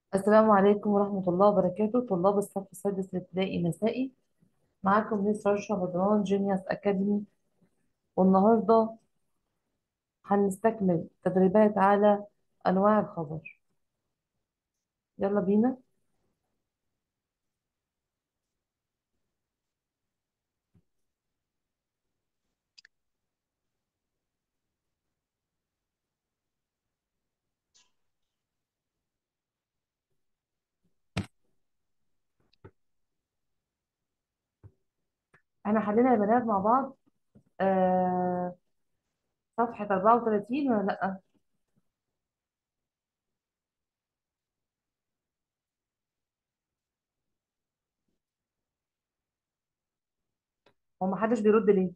السلام عليكم ورحمة الله وبركاته طلاب الصف السادس الابتدائي مسائي معاكم ميس رشا بدران جينيوس أكاديمي والنهاردة هنستكمل تدريبات على أنواع الخبر يلا بينا احنا حلينا يا بنات مع بعض آه صفحة 34 ولا لأ هو محدش بيرد ليه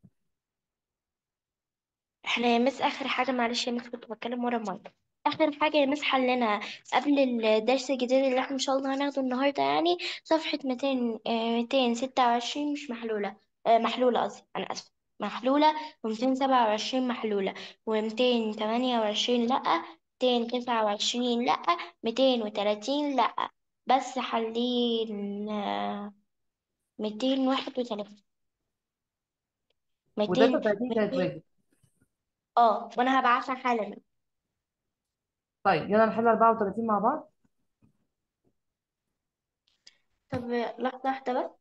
احنا يا مس اخر حاجه معلش يا مس كنت بتكلم ورا المايك اخر حاجه يا مس حلنا قبل الدرس الجديد اللي احنا ان شاء الله هناخده النهارده يعني صفحه 200 آه، 226 مش محلوله آه، محلوله قصدي انا اسفه محلوله و227 محلوله و228 لا 229 لا 230 لا بس حالين آه، 231 200 و33 كانت 200 واجب اه وانا هبعتها حالا طيب يلا نحل 34 مع بعض طب لحظة واحدة بس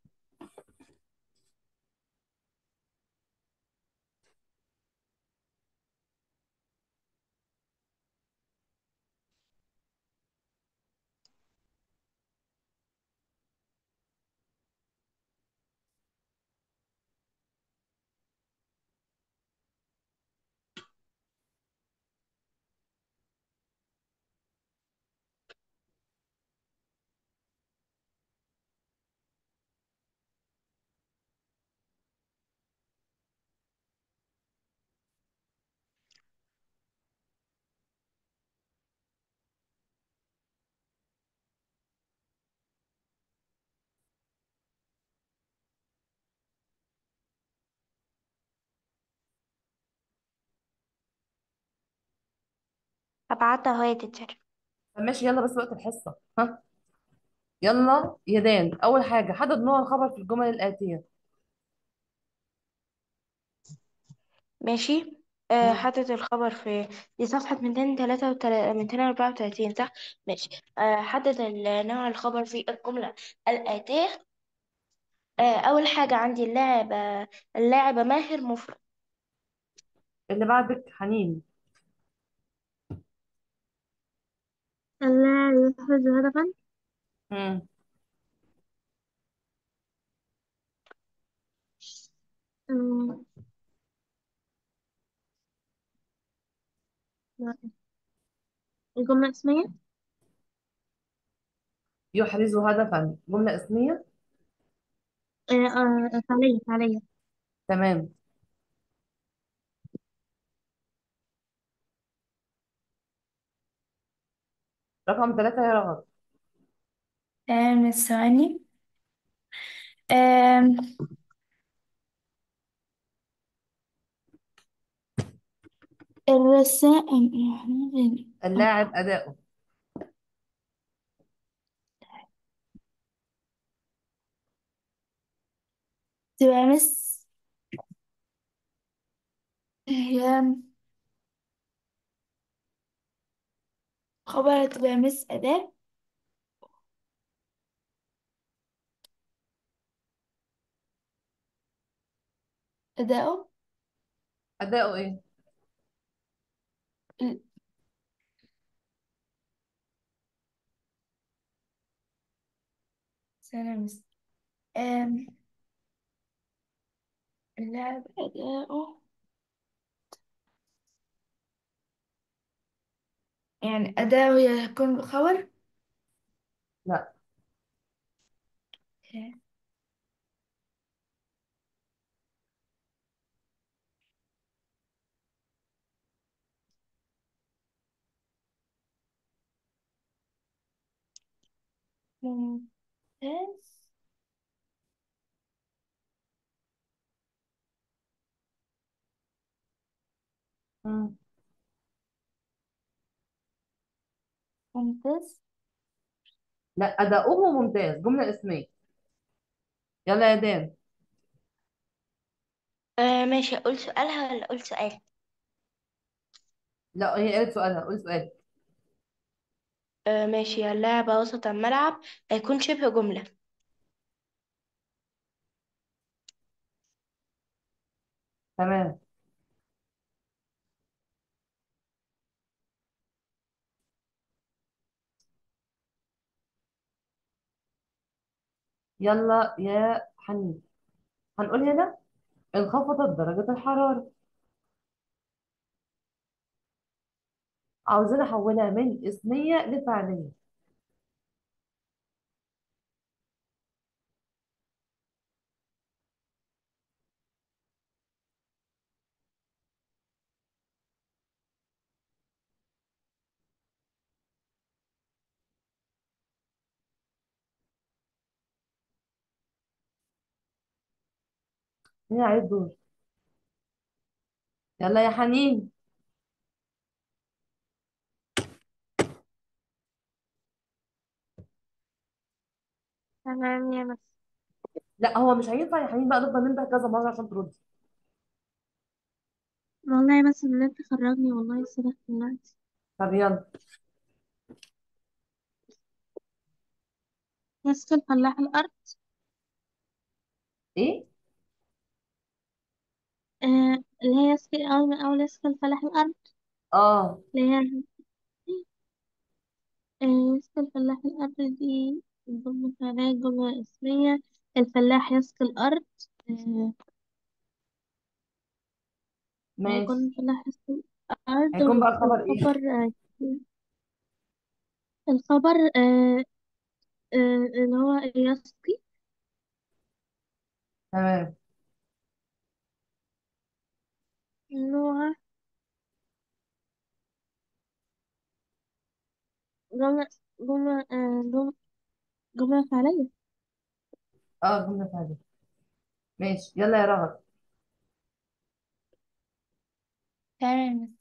هبعتها اهو يا تيتشر طب ماشي يلا بس وقت الحصة ها يلا يا دان أول حاجة حدد نوع الخبر في الجمل الآتية ماشي آه مم. حاطط الخبر في دي صفحة 233 234 صح ماشي آه حدد ال- نوع الخبر في الجملة الآتية آه أول حاجة عندي اللاعب آه، اللاعب ماهر مفرد اللي بعدك حنين اللاعب يحرز هدفا مم. آه، الجملة اسمية يحرز هدفا جملة اسمية آه آه فعلية فعلية تمام رقم ثلاثة يا رغد آم ثواني آم الرسائل اللاعب أداؤه تبقى مس هي خبر تبقى مس أداة أداؤه أداؤه إيه ال- ثانية مس آم، اللاعب أداؤه يعني أداؤه يكون خبر لا ممتاز مم. ممتاز لا أداؤه ممتاز جملة اسمية يلا يا دان آه ماشي اقول سؤالها ولا اقول سؤال لا هي قالت سؤالها قول سؤال آه ماشي اللاعب وسط الملعب هيكون شبه جملة تمام يلا يا حنين هنقول هنا انخفضت درجة الحرارة عاوزين احولها من اسمية لفعلية هي عايز دور يلا يا حنين تمام يا مس لا هو مش هينفع يا حنين بقى نفضل ننده كذا مرة عشان تردي والله بس اللي انت خرجني والله الصدق دلوقتي طب يلا يسقي الفلاح الأرض ايه آه اللي هي يسقي أول من أول يسقي الفلاح الأرض اه اللي هي آه يسقي الفلاح الأرض دي جملة فعلية جملة اسمية الفلاح يسقي الأرض آه ماشي هيكون الفلاح يسقي الأرض هيكون بقى الخبر ايه والخبر آه الخبر آه آه اللي هو يسقي تمام نوع جملة جملة آه جملة, جملة فعلية اه جملة فعلية ماشي يلا يا رغد تمام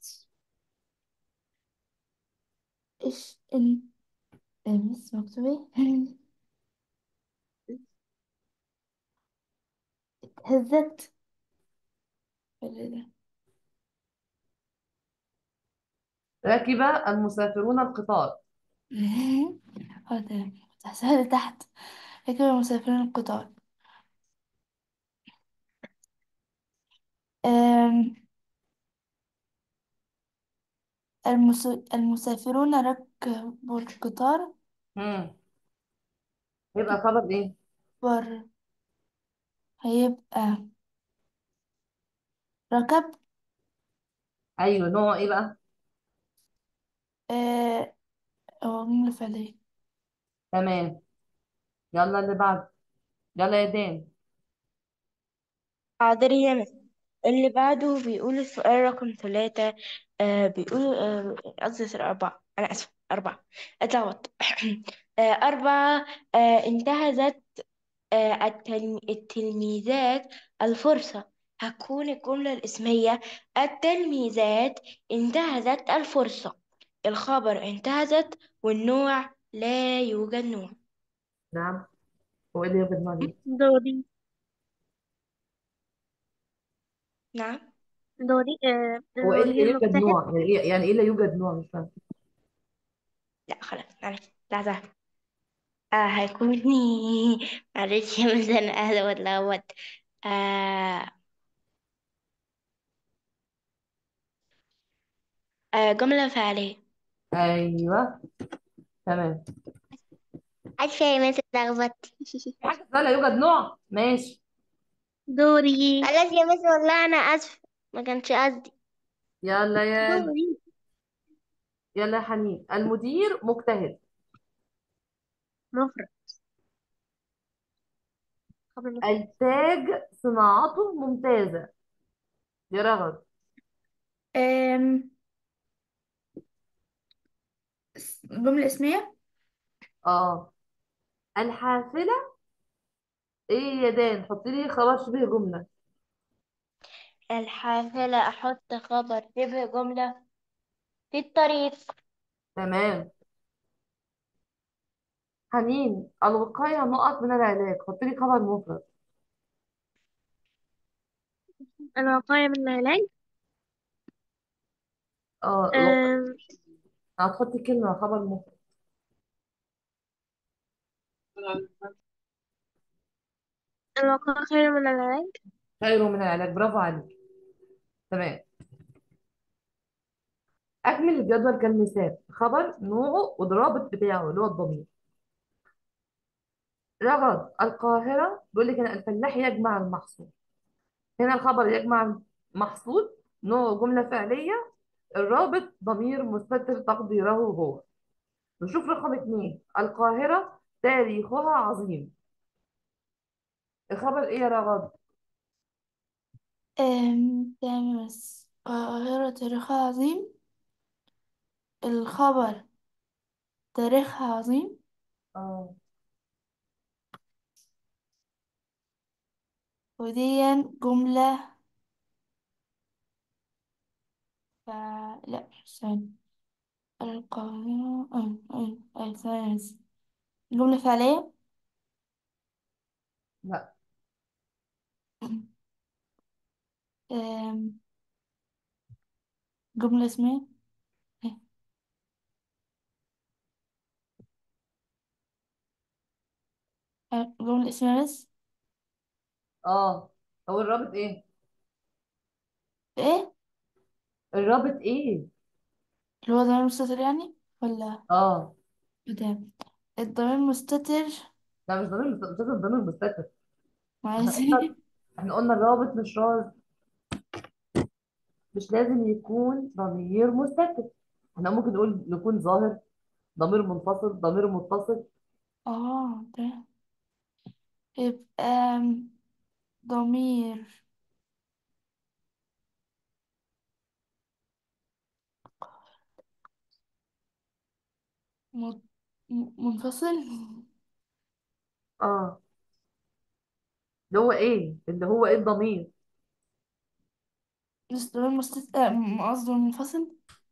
ايش ال المس مكتوب ايه هزت ولا ده ركب المسافرون القطار اه تمام هحسبها تحت ركب المسافرين القطار أم، المس... المسافرون ركبوا القطار امم يبقى خبر ايه بر هيبقى ركب ايوه نوع ايه بقى آه، هو جملة فعلية تمام يلا اللي بعد يلا يا دان حاضر يا مس اللي بعده بيقول السؤال رقم ثلاثة آه بيقول آه، قصدي سؤال أربعة أنا آسفة أربعة اتلخبطت آه أربعة آه انتهزت آه التلم... التلميذات الفرصة هتكون الجملة الاسمية التلميذات انتهزت الفرصة الخبر انتهزت والنوع لا يوجد نوع نعم هو ايه اللي يوجد نوع دي دوري نعم دوري آه هو ايه اللي المدير يوجد مجتهد نوع يعني ايه يعني ايه لا يوجد نوع مش فاهم لا خلاص معلش لحظة آه هيكون معلش مثلا أهدى واتلخبط آه آه جملة فعلية ايوه تمام عارفة يا مس اتلخبطت في حاجه اسمها لا يوجد نوع ماشي دوري خلاص يا مس والله أنا آسفة ما كانش قصدي يلا يا دوري يلا يا حنين المدير مجتهد مفرد خبر مفرد التاج صناعته ممتازه يا رغد أم، اس- جملة اسمية اه الحافله ايه يا دان حطي لي خبر شبه جمله الحافلة أحط خبر شبه جملة في الطريق تمام حنين الوقاية نقط من العلاج حط لي خبر مفرد الوقاية من العلاج اه الوقاية آم، هتحطي كلمة خبر مفرد الوقاية خير من العلاج خيره من العلاج برافو عليك تمام أكمل الجدول كالمثال خبر نوعه والرابط بتاعه اللي هو الضمير رغد القاهرة بيقول لك أنا الفلاح يجمع المحصول هنا الخبر يجمع المحصول نوع جملة فعلية الرابط ضمير مستتر تقديره هو نشوف رقم اتنين القاهرة تاريخها عظيم الخبر ايه يا رغد أم... تاني بس القاهرة تاريخها عظيم الخبر تاريخها عظيم اه ودي جملة ف... لا ثانية القاهرة أه أه أه ثانية بس. جملة فعلية لا أم... جملة اسمها إيه؟ أه، جملة اسمها بس اه هو الرابط ايه ايه الرابط ايه اللي هو ضمير مستتر يعني ولا اه ده الضمير مستتر لا مش ضمير مستتر مش لازم ضمير مستتر احنا معلش قلنا احنا قلنا الرابط مش راز مش لازم يكون ضمير مستتر احنا ممكن نقول يكون ظاهر ضمير منفصل ضمير متصل اه ده يبقى أم، ضمير م- م- منفصل اه اللي هو ايه اللي هو ايه الضمير بس ضمير مستتر أم، قصده منفصل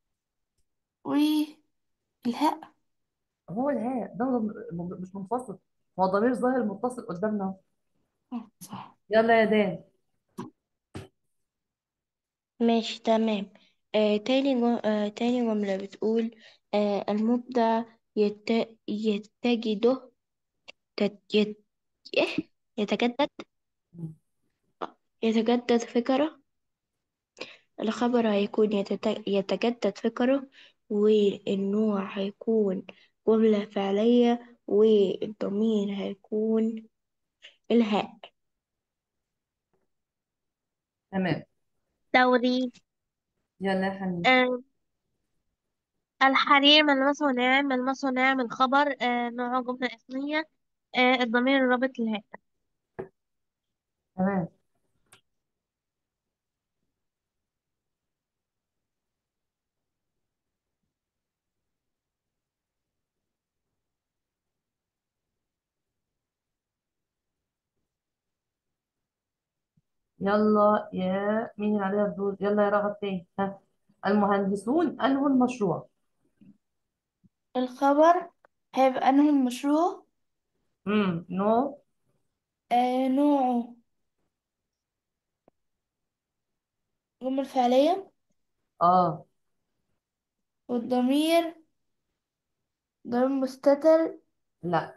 والهاء هو الهاء ده ضم- مش منفصل هو ضمير ظاهر متصل قدامنا اهو. اه صح يلا يا دان ماشي تمام آه تاني جم... آه تاني جملة بتقول آه المبدع يت... يتجده تت... يت... إيه؟ يتجدد يتجدد فكره الخبر هيكون يتت... يتجدد فكره والنوع هيكون جملة فعلية والضمير هيكون الهاء تمام دوري يلا يا حنين آه الحرير ملمسه ناعم ملمسه ناعم الخبر آه نوعه جملة اسمية آه الضمير الرابط الهاء تمام يلا يا مين اللي عليها الدور يلا يا رغد تاني ها المهندسون أنهوا المشروع الخبر هيبقى انه المشروع امم نو آه نوعه جملة فعلية اه والضمير ضمير مستتر لا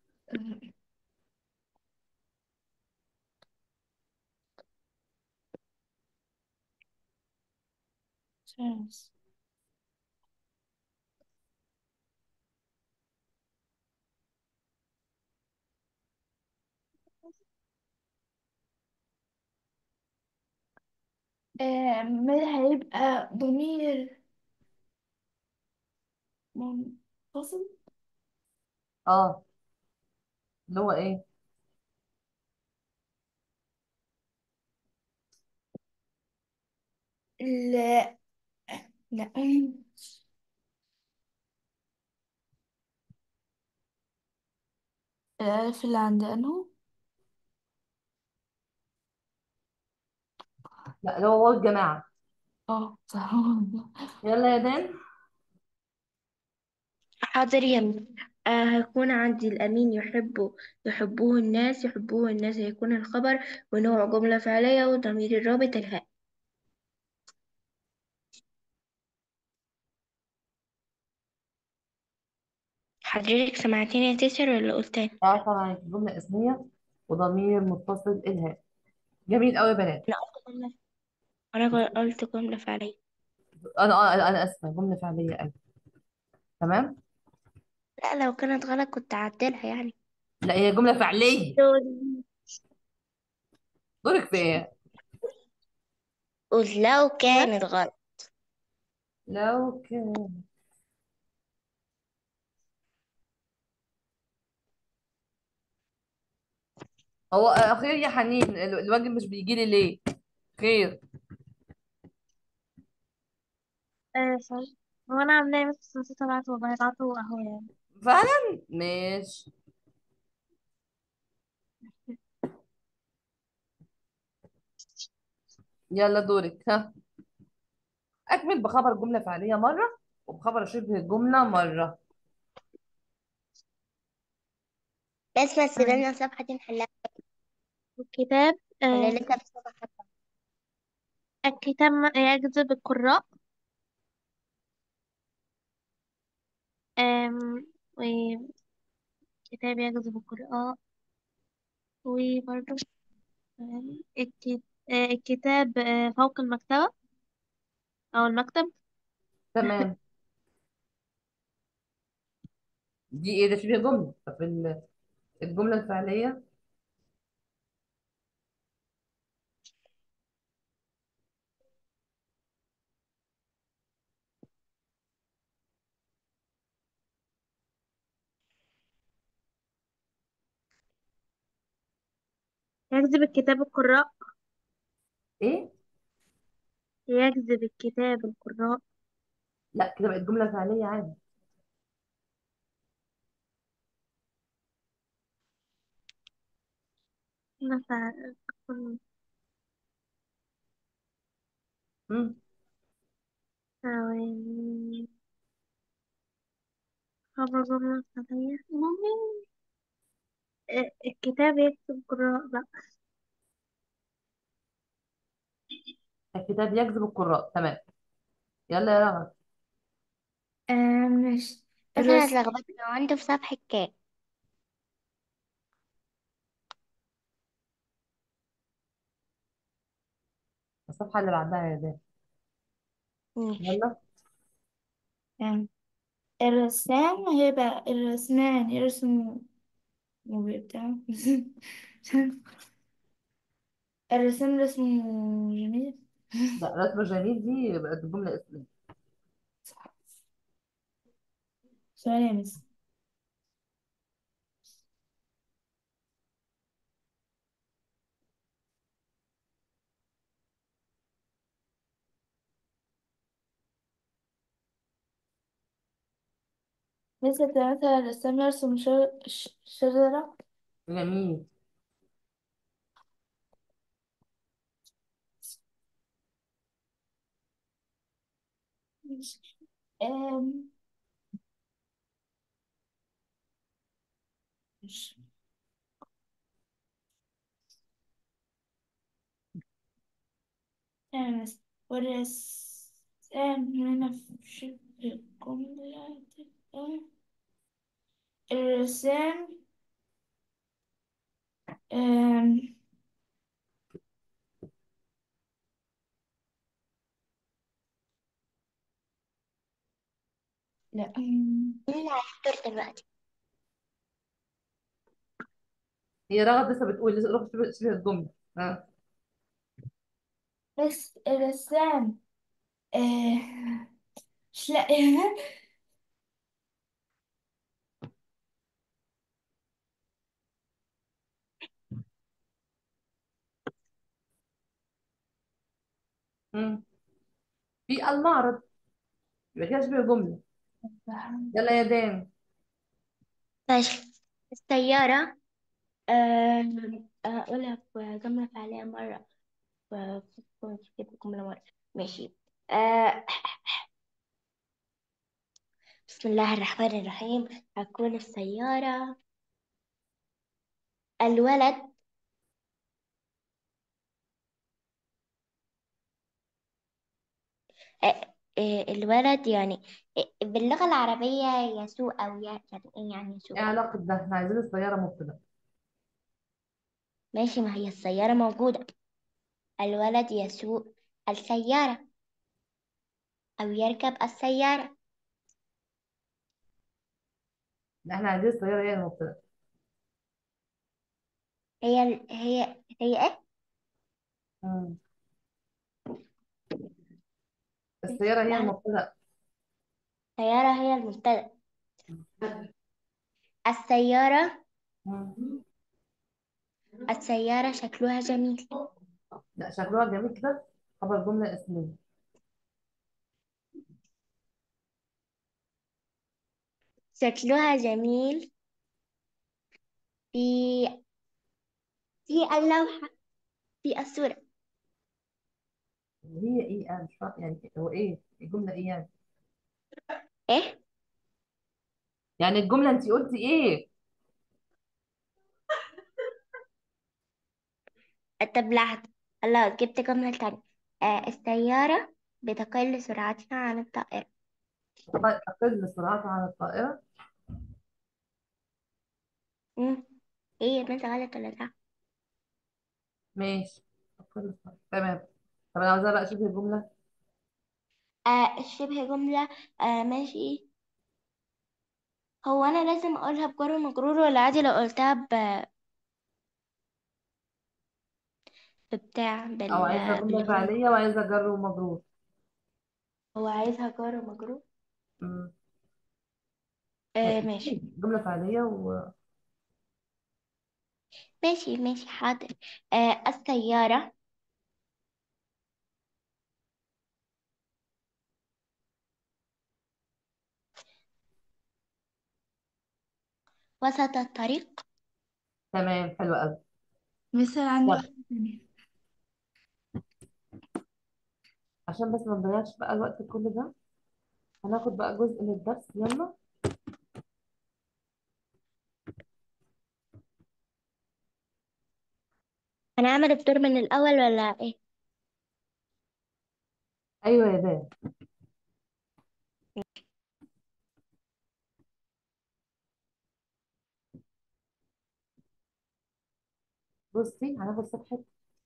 شمس. آه ما هيبقى ضمير منفصل اه اللي هو ايه لا لا الألف اللي عند أنه لا اللي هو واو الجماعة اه صح يلا يا دان حاضر يا مس آه هيكون عندي الأمين يحبه يحبوه الناس يحبوه الناس هيكون الخبر ونوع جملة فعلية وضمير الرابط الهاء حضرتك سمعتني يا تيسر ولا قلت تاني؟ اه طبعا جملة اسمية وضمير متصل الهاء جميل قوي يا بنات أنا قلت جملة أنا قلت جملة فعلية انا اه انا أنا اسفة جملة فعلية ايوه تمام لا لو كانت غلط كنت أعدلها يعني لا هي جملة فعلية دورك في ايه قول لو كانت غلط لو كان هو آه، خير يا حنين ال- الواجب مش بيجي لي ليه خير آه صحيح هو انا عاملاه بس نسيت ابعته والله ابعته اهو يعني فعلا ماشي يلا دورك ها اكمل بخبر جملة فعلية مرة وبخبر شبه الجملة مرة بس بس سيبنا الصفحة دي نحلها الكتاب ولا آه لسه في الصفحة الكتاب يجذب القراء آم وكتاب يجذب القراء وبرضه آم، الك- آه، الكتاب آه، فوق المكتبة أو المكتب تمام دي ايه ده شبه جملة طب ال- الجملة الفعلية يجذب الكتاب القراء ايه يجذب الكتاب القراء لا كده بقت جملة فعلية عادي نفع مم. ثواني خبر جملة ثانية آه، الكتاب يكتب قراء لا الكتاب يجذب القراء تمام يلا يا رغد آه ماشي بس أنا الرسم اتلخبطت لو عنده في صفحة كام الصفحة اللي بعدها يا ده ماشي يلا آم، الرسام هيبقى الرسمان يرسم وبتاع الرسام رسمه جميل لا رسم جميل دي بقت جملة اسمية سؤال يا مس مثل مثلا الرسام يرسم شر... ش- شجرة جميل آم، مش- آم، بس والرسام هنا في شبه الجملة تبقى الرسام آم، لا أم، مين هيختار دلوقتي هي رغد لسه بتقول لسه روح شبه شبه الجملة ها بس الرسام آه، مش لا مم. في المعرض يبقى كده شبه جملة يلا يا دان ماشي السيارة آم، أقولها في جملة فعلية مرة في في في جملة مرة ماشي آه، بسم الله الرحمن الرحيم هتكون السيارة الولد آه، آه، الولد يعني آه، باللغة العربية يسوق أو ي- يعني إيه يعني يسوق ايه علاقة ده احنا عايزين السيارة مبتدأ ماشي ما هي السيارة موجودة الولد يسوق السيارة أو يركب السيارة لا احنا عايزين السيارة هي المبتدأ هي ال- هي هي إيه؟ مم. السيارة هي لا المبتدأ السيارة هي المبتدأ السيارة مم. السيارة شكلها جميل لا شكلها جميل كده خبر جملة اسمية شكلها جميل في في اللوحة في الصورة هي ايه انا مش فاهم يعني هو ايه الجملة ايه يعني إيه؟ يعني الجملة انت قلتي ايه طب لحظة الله جبت جملة تانية آه السيارة بتقل سرعتها عن الطائرة تق- تقل سرعتها عن الطائرة مم. ايه بنت غلط ولا صح ماشي تقل سرعتها تمام طب انا عاوزاها بقى شبه الجملة آه شبه جملة آه ماشي هو انا لازم اقولها بجر ومجرور ولا عادي لو قلتها ب... ببتاع او بال... عايزة جملة بالاتنين فعلية وعايزة جر ومجرور هو عايزها جر ومجرور مم. آه يعني ماشي جملة فعلية و ماشي ماشي حاضر آه السيارة وسط الطريق تمام حلو قوي مثال عندي يلا واحدة تانية عشان بس ما نضيعش بقى الوقت كل ده هناخد بقى جزء من الدرس يلا هنعمل الدور من الاول ولا ايه ايوه يا بان بصي هناخد صفحة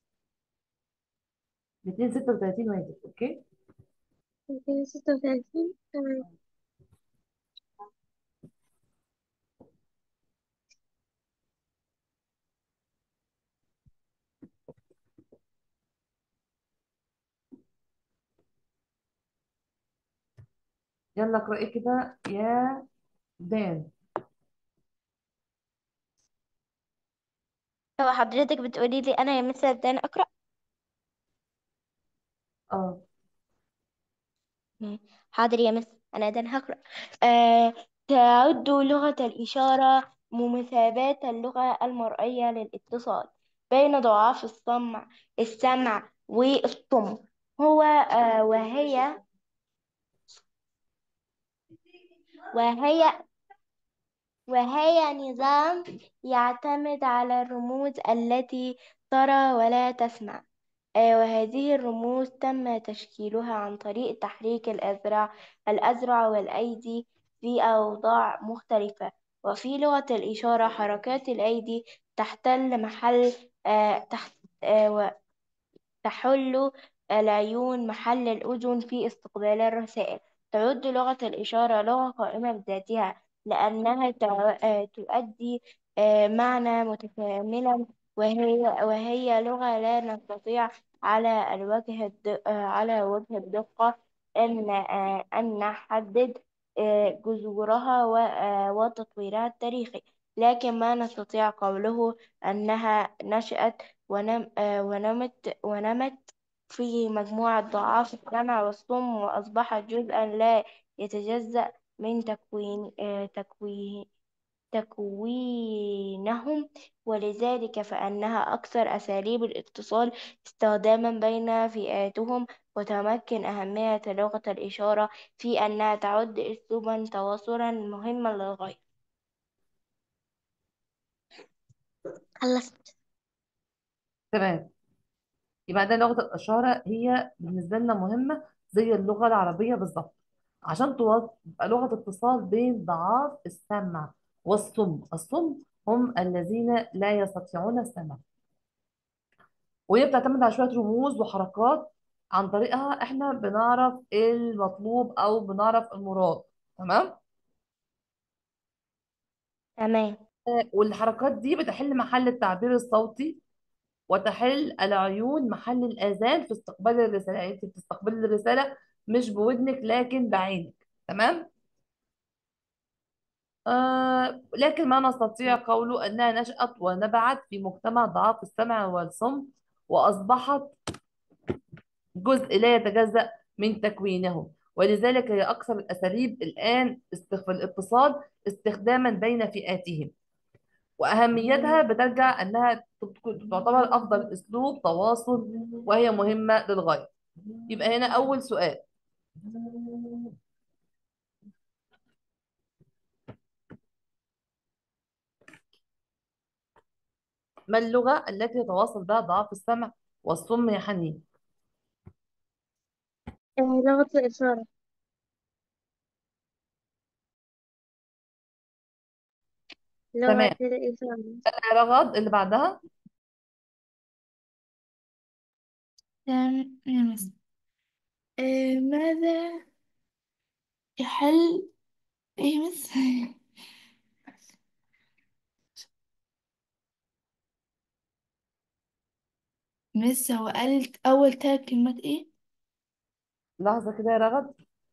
236 واجب اوكي 236 تمام يلا اقرأي كده يا دان هو حضرتك بتقولي لي انا يا مثل دان اقرا اه مم. حاضر يا مس أنا ده هقرأ آه تعد لغة الإشارة ممثلات اللغة المرئية للاتصال بين ضعاف السمع السمع والصم هو آه وهي وهي وهي نظام يعتمد على الرموز التي ترى ولا تسمع آه، وهذه الرموز تم تشكيلها عن طريق تحريك الأذرع الأذرع والأيدي في أوضاع مختلفة وفي لغة الإشارة حركات الأيدي تحتل محل آه، تحت آه، تحل العيون محل الأذن في استقبال الرسائل تعد لغة الإشارة لغة قائمة بذاتها لأنها تع- آه، تؤدي آه، معنى متكاملا وهي وهي لغة لا نستطيع على الوجه الد... آه، على وجه الدقة أن آه، أن نحدد آه، جذورها و- آه، وتطويرها التاريخي لكن ما نستطيع قوله أنها نشأت ونم آه، ونمت ونمت في مجموعة ضعاف السمع والصم وأصبحت جزءا لا يتجزأ من تكوين آه، تكوين تكوينهم ولذلك فإنها أكثر أساليب الاتصال استخداما بين فئاتهم وتمكن أهمية لغة الإشارة في أنها تعد أسلوبا تواصلا مهما للغاية خلصت تمام يبقى ده لغة الإشارة هي بالنسبة لنا مهمة زي اللغة العربية بالظبط عشان توصل تبقى لغة اتصال بين ضعاف السمع والصم الصم هم الذين لا يستطيعون السمع وهي بتعتمد على شوية رموز وحركات عن طريقها احنا بنعرف ايه المطلوب او بنعرف المراد تمام تمام والحركات دي بتحل محل التعبير الصوتي وتحل العيون محل الآذان في استقبال الرسالة يعني انت بتستقبل الرسالة مش بودنك لكن بعينك تمام آه لكن ما نستطيع قوله أنها نشأت ونبعت في مجتمع ضعاف السمع والصم وأصبحت جزء لا يتجزأ من تكوينهم ولذلك هي أكثر الأساليب الآن است- في الاتصال استخداما بين فئاتهم وأهميتها بترجع أنها تت- تعتبر أفضل أسلوب تواصل وهي مهمة للغاية يبقى هنا أول سؤال ما اللغة التي يتواصل بها ضعاف السمع والصم يا حنين آه، لغة الإشارة تمام لغة الإشارة رغد اللي بعدها تمام يا مس آه ماذا يحل ايه مس مس هو قال اول تلات كلمات ايه لحظة كده يا رغد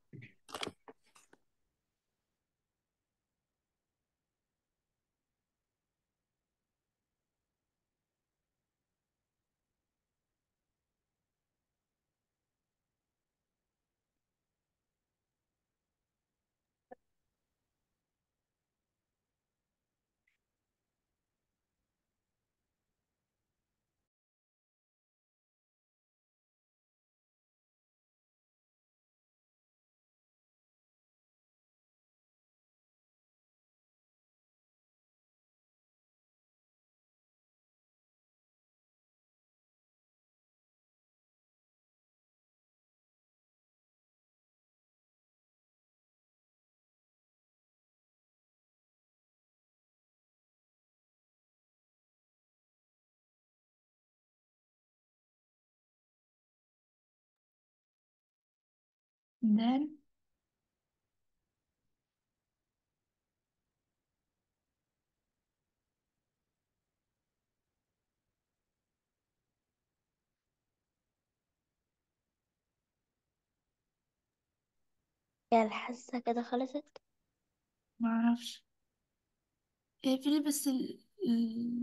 دال يا الحصة كده خلصت معرفش اقفلي بس ال... ال...